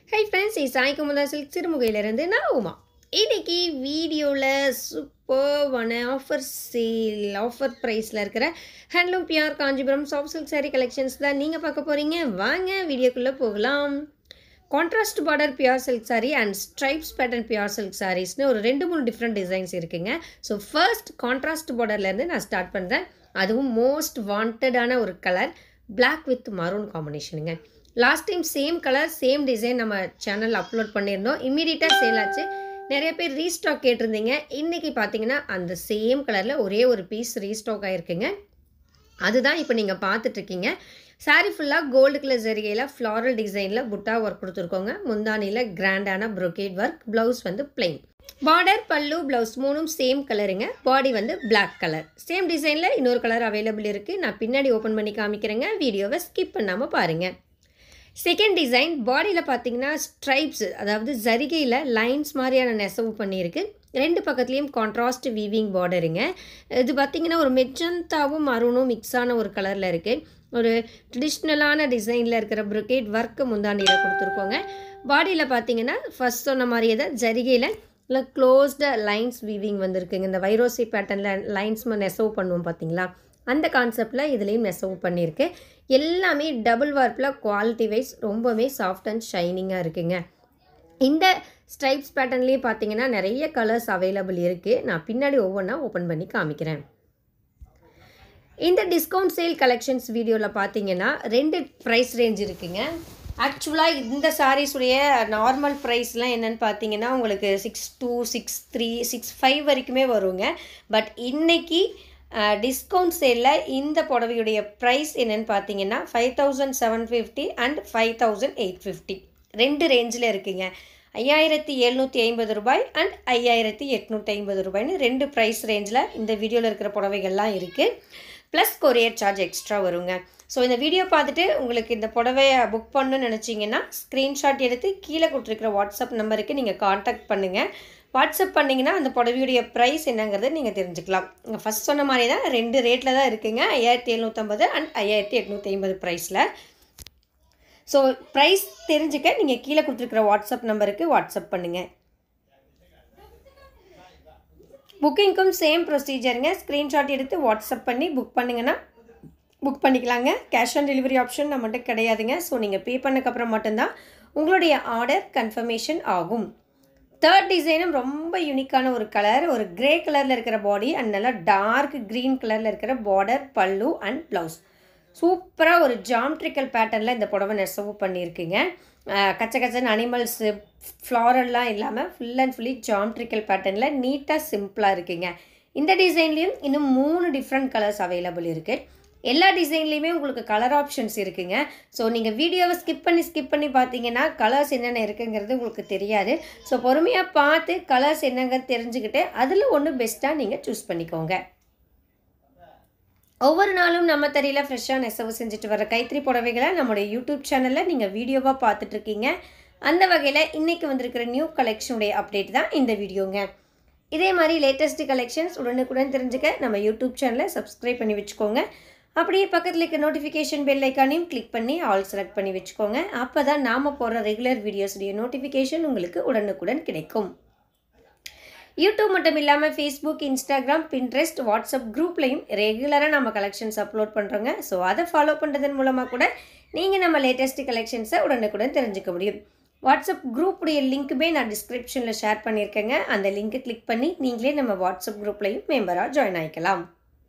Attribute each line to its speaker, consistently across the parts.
Speaker 1: hi friends இது Sai Kumudha silk சிறுமுகையிலேருந்து நான் உமா இன்னைக்கு வீடியோவில் சூப்பர்வான ஆஃபர் சேல் ஆஃபர் ப்ரைஸில் இருக்கிற ஹேண்ட்லூம் பியார் Kanchipuram soft silk saree collections தான் நீங்கள் பார்க்க போகிறீங்க வாங்க வீடியோக்குள்ளே போகலாம் contrast border pure silk saree and stripes pattern pure silk சாரீஸ்னு ஒரு ரெண்டு மூணு டிஃப்ரெண்ட் டிசைன்ஸ் இருக்குங்க ஸோ ஃபர்ஸ்ட் கான்ட்ராஸ்ட் பார்டர்லேருந்து நான் ஸ்டார்ட் பண்ணுறேன் அதுவும் மோஸ்ட் வாண்டடான ஒரு கலர் Black வித் மரூன் காம்பினேஷனுங்க last time same colour same design நம்ம சேனல் அப்லோட் பண்ணியிருந்தோம் இம்மீடியட்டாக சேல் ஆச்சு நிறைய பேர் ரீஸ்டாக் கேட்டிருந்தீங்க இன்றைக்கி பார்த்தீங்கன்னா அந்த சேம் கலரில் ஒரே ஒரு பீஸ் ரீஸ்டாக் ஆகிருக்குங்க அதுதான் இப்போ நீங்கள் பார்த்துட்ருக்கீங்க saree ஃபுல்லாக கோல்டு கலர் ஜரிகையில் ஃப்ளாரல் டிசைனில் புட்டா ஒர்க் கொடுத்துருக்கோங்க முந்தானியில் கிராண்டான brocade ஒர்க் ப்ளவுஸ் வந்து plain பார்டர் பல்லு ப்ளவுஸ் மூணும் சேம் கலருங்க பாடி வந்து Black கலர் சேம் டிசைனில் இன்னொரு கலர் அவைலபிள் இருக்குது நான் பின்னாடி ஓப்பன் பண்ணி காமிக்கிறேங்க வீடியோவை ஸ்கிப் பண்ணாமல் பாருங்கள் செகண்ட் டிசைன் பாடியில் பார்த்தீங்கன்னா ஸ்ட்ரைப்ஸ் அதாவது ஜரிகையில் லைன்ஸ் மாதிரியான நெசவு பண்ணியிருக்கு ரெண்டு பக்கத்துலேயும் கான்ட்ராஸ்ட் வீவிங் பார்டருங்க இது பார்த்தீங்கன்னா ஒரு மெஜந்தாவும் மரூனும் மிக்ஸ் ஆன ஒரு கலரில் இருக்குது ஒரு ட்ரெடிஷ்னலான டிசைனில் இருக்கிற brocade ஒர்க்கு முந்தாண்டியில் கொடுத்துருக்கோங்க பாடியில் பார்த்தீங்கன்னா ஃபர்ஸ்ட் சொன்ன மாதிரியே தான் ஜரிகையில் இல்லை க்ளோஸ்டு லைன்ஸ் வீவிங் வந்திருக்குங்க இந்த வைரோசி பேட்டர்னில் லைன்ஸ் நெசவு பண்ணுவோம் பார்த்தீங்களா அந்த கான்செப்டில் இதுலேயும் நெசவு பண்ணியிருக்கு எல்லாமே டபுள் வார்ப்பில் குவாலிட்டி வைஸ் ரொம்பவே சாஃப்ட் அண்ட் ஷைனிங்காக இருக்குங்க இந்த ஸ்ட்ரைப்ஸ் பேட்டர்ன்லேயே பார்த்தீங்கன்னா நிறைய கலர்ஸ் அவைலபிள் இருக்குது நான் பின்னாடி ஒவ்வொன்றா ஓப்பன் பண்ணி காமிக்கிறேன் இந்த டிஸ்கவுண்ட் சேல் கலெக்ஷன்ஸ் வீடியோவில் பார்த்தீங்கன்னா ரெண்டு ப்ரைஸ் ரேஞ்ச் இருக்குங்க ஆக்சுவலாக இந்த சாரீஸுடைய நார்மல் ப்ரைஸ்லாம் என்னென்னு பார்த்தீங்கன்னா உங்களுக்கு six two six three six five வரைக்குமே வருங்க பட் இன்னைக்கு டிஸ்கவுண்ட் சேலில் இந்த புடவையுடைய ப்ரைஸ் என்னென்னு பார்த்தீங்கன்னா five thousand seven fifty and five thousand eight fifty ரெண்டு ரேஞ்சில் இருக்குங்க ஐயாயிரத்தி எழுநூற்றி ஐம்பது ரூபாய் அண்ட் ஐயாயிரத்தி எட்நூற்றி ஐம்பது ரூபாய்னு ரெண்டு ப்ரைஸ் ரேஞ்சில் இந்த வீடியோவில் இருக்கிற புடவைகள்லாம் இருக்குது ப்ளஸ் கொரியர் சார்ஜ் எக்ஸ்ட்ரா வருங்க ஸோ இந்த வீடியோ பார்த்துட்டு உங்களுக்கு இந்த புடவையை புக் பண்ணணும்னு நினச்சிங்கன்னா ஸ்க்ரீன்ஷாட் எடுத்து கீழே கொடுத்துருக்கிற வாட்ஸ்அப் நம்பருக்கு நீங்கள் காண்டாக்ட் பண்ணுங்கள் வாட்ஸ்அப் பண்ணிங்கன்னா அந்த புடவையுடைய ப்ரைஸ் என்னங்கிறத நீங்கள் தெரிஞ்சுக்கலாம் இங்கே ஃபஸ்ட் சொன்ன மாதிரி தான் ரெண்டு ரேட்டில் தான் இருக்குங்க ஐயாயிரத்தி எழுநூற்றம்பது அண்ட் ஐயாயிரத்தி எட்நூற்றி ஐம்பது ப்ரைஸில் ஸோ ப்ரைஸ் தெரிஞ்சுக்க நீங்கள் கீழே கொடுத்துருக்குற வாட்ஸ்அப் நம்பருக்கு வாட்ஸ்அப் பண்ணுங்கள் புக்கிங்க்கும் சேம் ப்ரொசீஜருங்க ஸ்க்ரீன்ஷாட் எடுத்து வாட்ஸ்அப் பண்ணி புக் பண்ணிங்கன்னா புக் பண்ணிக்கலாங்க கேஷ் ஆன் டெலிவரி ஆப்ஷன் நம்மகிட்ட கிடையாதுங்க ஸோ நீங்கள் பே பண்ணக்கப்புறம் மட்டும்தான் உங்களுடைய ஆர்டர் கன்ஃபர்மேஷன் ஆகும் தேர்ட் டிசைனும் ரொம்ப யூனிக்கான ஒரு கலர் ஒரு கிரே கலரில் இருக்கிற பாடி அண்ட் நல்லா டார்க் க்ரீன் கலரில் இருக்கிற பார்டர் பல்லு அண்ட் ப்ளவுஸ் சூப்பராக ஒரு ஜாமெட்ரிக்கல் பேட்டர்னில் இந்த புடவை நெசவு பண்ணியிருக்குங்க கச்ச கச்சன் அனிமல்ஸு ஃப்ளாரல்லாம் இல்லாமல் ஃபுல் அண்ட் ஃபுல்லி ஜாமெட்ரிக்கல் பேட்டர்னில் நீட்டாக சிம்பிளாக இருக்குங்க இந்த டிசைன்லேயும் இன்னும் மூணு டிஃப்ரெண்ட் கலர்ஸ் அவைலபிள் இருக்குது எல்லா டிசைன்லேயுமே உங்களுக்கு கலர் ஆப்ஷன்ஸ் இருக்குங்க ஸோ நீங்கள் வீடியோவை ஸ்கிப் பண்ணி ஸ்கிப் பண்ணி பார்த்தீங்கன்னா கலர்ஸ் என்னென்ன இருக்குங்கிறது உங்களுக்கு தெரியாது ஸோ பொறுமையாக பார்த்து கலர்ஸ் என்னங்கிறது தெரிஞ்சுக்கிட்டு அதில் ஒன்று பெஸ்ட்டாக நீங்கள் சூஸ் பண்ணிக்கோங்க ஒவ்வொரு நாளும் நம்ம தறியில் ஃப்ரெஷ்ஷாக நெசவு செஞ்சுட்டு வர கைத்தறி புடவைகளை நம்மளுடைய யூடியூப் சேனலில் நீங்கள் வீடியோவாக பார்த்துட்ருக்கீங்க அந்த வகையில் இன்றைக்கி வந்திருக்கிற நியூ கலெக்ஷனுடைய அப்டேட் தான் இந்த வீடியோங்க இதே மாதிரி லேட்டஸ்ட் கலெக்ஷன்ஸ் உடனுக்குடன் தெரிஞ்சுக்க நம்ம யூடியூப் சேனலை சப்ஸ்கிரைப் பண்ணி வச்சுக்கோங்க அப்படியே பக்கத்தில் இருக்க நோட்டிஃபிகேஷன் பெல் ஐக்கானையும் கிளிக் பண்ணி ஆல் செலக்ட் பண்ணி வச்சுக்கோங்க அப்போ தான் நாம் போடுற ரெகுலர் வீடியோஸுடைய நோட்டிஃபிகேஷன் உங்களுக்கு உடனுக்குடன் கிடைக்கும் யூடியூப் மட்டும் இல்லாமல் ஃபேஸ்புக் இன்ஸ்டாகிராம் பின்ட்ரெஸ்ட் வாட்ஸ்அப் குரூப்லையும் ரெகுலராக நம்ம கலெக்ஷன்ஸ் அப்லோட் பண்ணுறோங்க ஸோ அதை ஃபாலோ பண்ணுறதன் மூலமாக கூட நீங்கள் நம்ம லேட்டஸ்ட் கலெக்ஷன்ஸை உடனுக்குடன் தெரிஞ்சுக்க முடியும் வாட்ஸ்அப் குரூப்புடைய லிங்க்குமே நான் டிஸ்கிரிப்ஷனில் ஷேர் பண்ணியிருக்கேங்க அந்த லிங்க்கை கிளிக் பண்ணி நீங்களே நம்ம வாட்ஸ்அப் குரூப்லையும் மெம்பராக ஜாயின் ஆகிக்கலாம்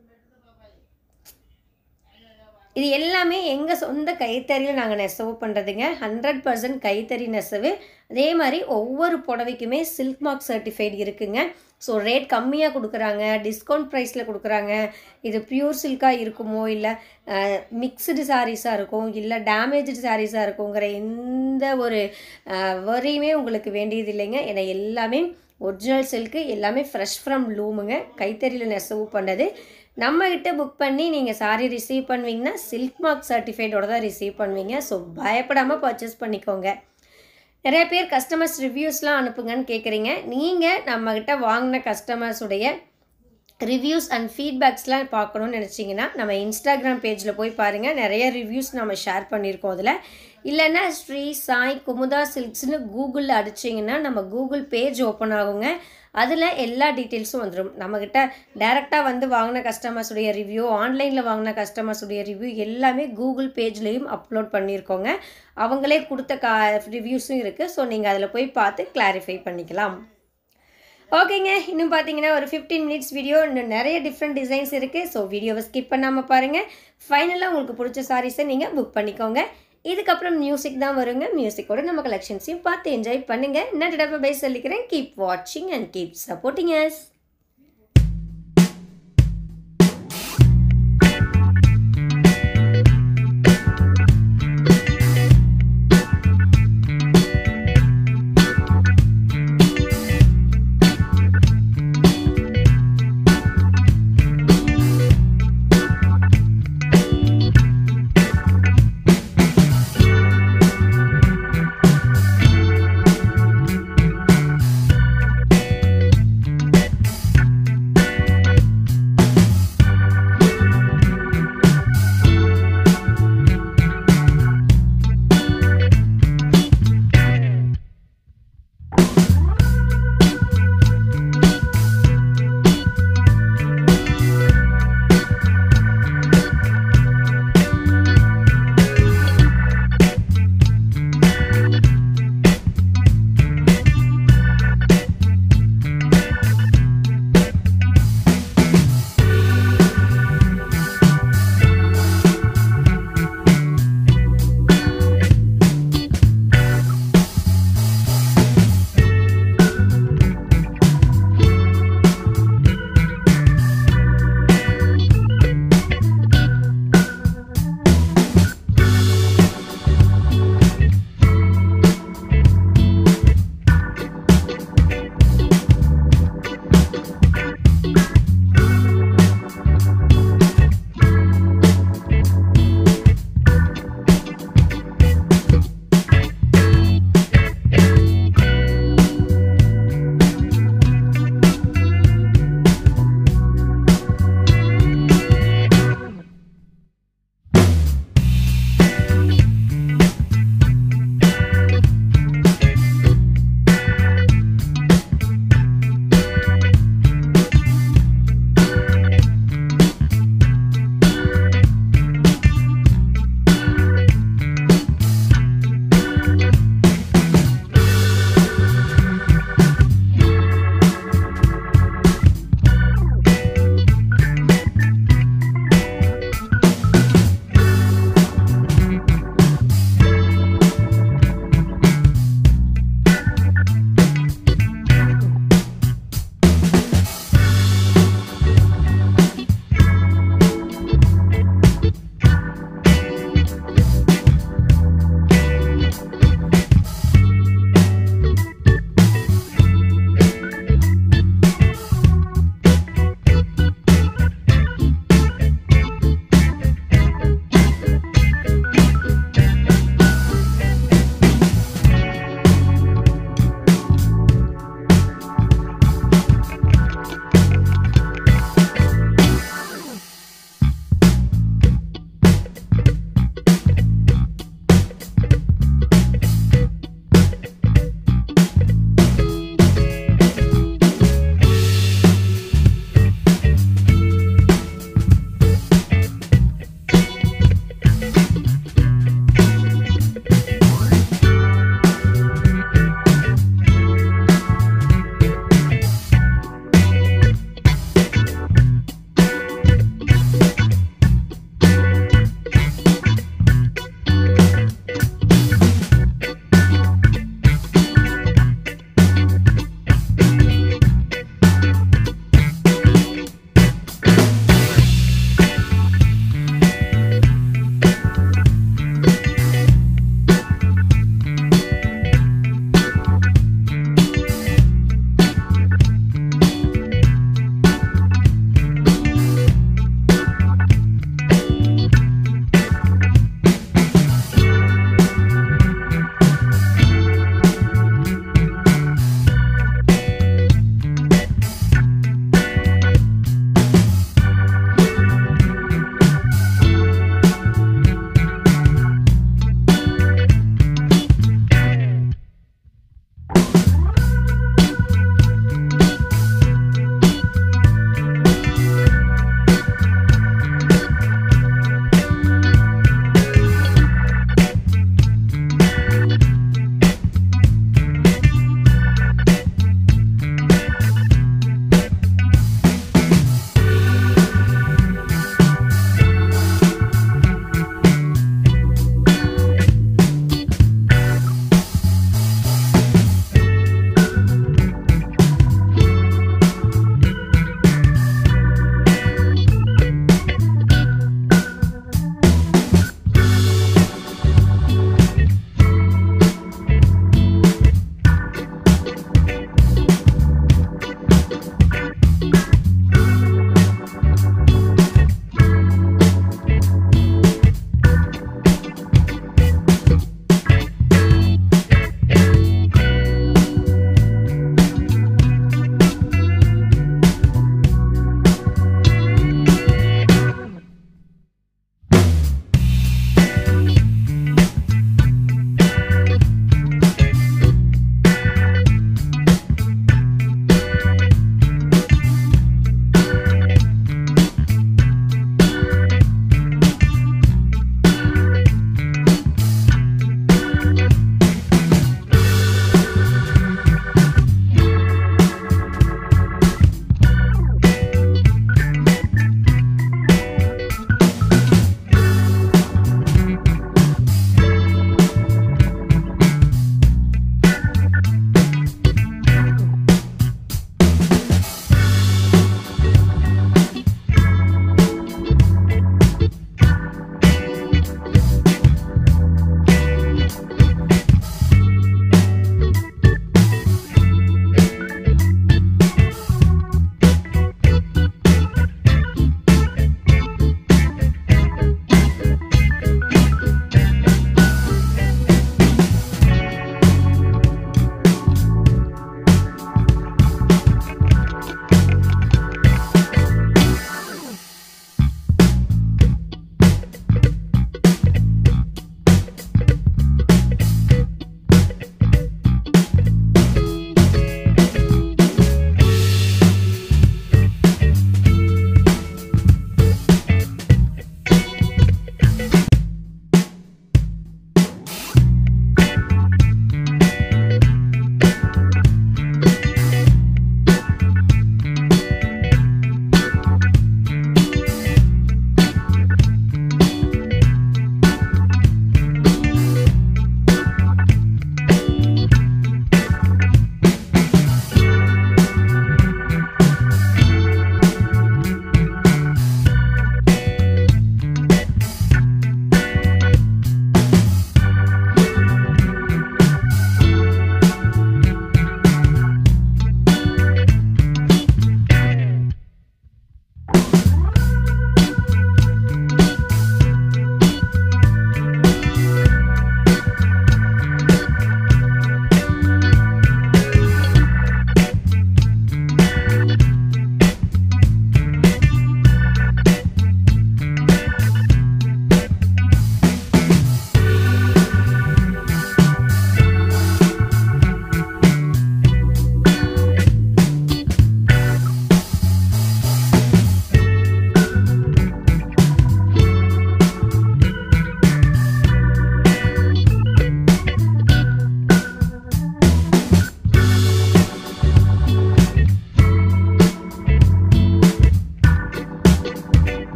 Speaker 1: இது எல்லாமே எங்கள் சொந்த கைத்தறியில் நாங்கள் நெசவு பண்ணுறதுங்க ஹண்ட்ரட் பர்சன்ட் கைத்தறி நெசவு அதே மாதிரி ஒவ்வொரு புடவைக்குமே சில்க் மார்க் சர்டிஃபைடு இருக்குங்க ஸோ ரேட் கம்மியாக கொடுக்குறாங்க டிஸ்கவுண்ட் ப்ரைஸில் கொடுக்குறாங்க இது பியூர் சில்காக இருக்குமோ இல்லை மிக்சடு சாரீஸாக இருக்கும் இல்லை டேமேஜ்டு சாரீஸாக இருக்குங்கிற எந்த ஒரு வரியுமே உங்களுக்கு வேண்டியது இல்லைங்க ஏன்னா எல்லாமே ஒரிஜினல் சில்க்கு எல்லாமே ஃப்ரெஷ் ஃப்ரம் லூமுங்க கைத்தறியில் நெசவு பண்ணது நம்மக்கிட்ட புக் பண்ணி நீங்கள் சாரி ரிசீவ் பண்ணுவீங்கன்னா சில்க் மார்க் சர்டிஃபைடோட தான் ரிசீவ் பண்ணுவீங்க ஸோ பயப்படாமல் பர்ச்சேஸ் பண்ணிக்கோங்க நிறைய பேர் கஸ்டமர்ஸ் ரிவ்யூஸ்லாம் அனுப்புங்கன்னு கேட்குறீங்க நீங்கள் நம்மக்கிட்ட வாங்கின கஸ்டமர்ஸுடைய ரிவ்யூஸ் அண்ட் ஃபீட்பேக்ஸ்லாம் பார்க்கணும்னு நினச்சிங்கன்னா நம்ம இன்ஸ்டாகிராம் பேஜில் போய் பாருங்கள் நிறைய ரிவ்யூஸ் நம்ம ஷேர் பண்ணியிருக்கோம் அதில் இல்லைன்னா ஸ்ரீ சாய் குமுதா சில்க்ஸ்னு கூகுளில் அடிச்சிங்கன்னா நம்ம கூகுள் பேஜ் ஓப்பன் ஆகுங்க அதில் எல்லா டீட்டெயில்ஸும் வந்துடும் நம்மக்கிட்ட டேரெக்டாக வந்து வாங்கின கஸ்டமர்ஸுடைய ரிவ்யூ ஆன்லைனில் வாங்கின கஸ்டமர்ஸுடைய ரிவ்யூ எல்லாமே கூகுள் பேஜ்லேயும் அப்லோட் பண்ணியிருக்கோங்க அவங்களே கொடுத்த கா ரிவ்யூஸும் இருக்குது ஸோ நீங்கள் அதில் போய் பார்த்து கிளாரிஃபை பண்ணிக்கலாம் ஓகேங்க இன்னும் பார்த்தீங்கன்னா ஒரு ஃபிஃப்டீன் மினிட்ஸ் வீடியோ இன்னும் நிறைய டிஃப்ரெண்ட் டிசைன்ஸ் இருக்குது ஸோ வீடியோவை ஸ்கிப் பண்ணாமல் பாருங்கள் ஃபைனலாக உங்களுக்கு பிடிச்ச சாரீஸை நீங்கள் புக் பண்ணிக்கோங்க இதுக்கப்புறம் மியூசிக் தான் வருங்க மியூசிக்கோட நம்ம கலெக்ஷன்ஸையும் பார்த்து என்ஜாய் பண்ணுங்கள் நான் டப்பா பை சொல்லிக்கிறேன் கீப் வாட்சிங் அண்ட் கீப் சப்போர்ட்டிங் அஸ்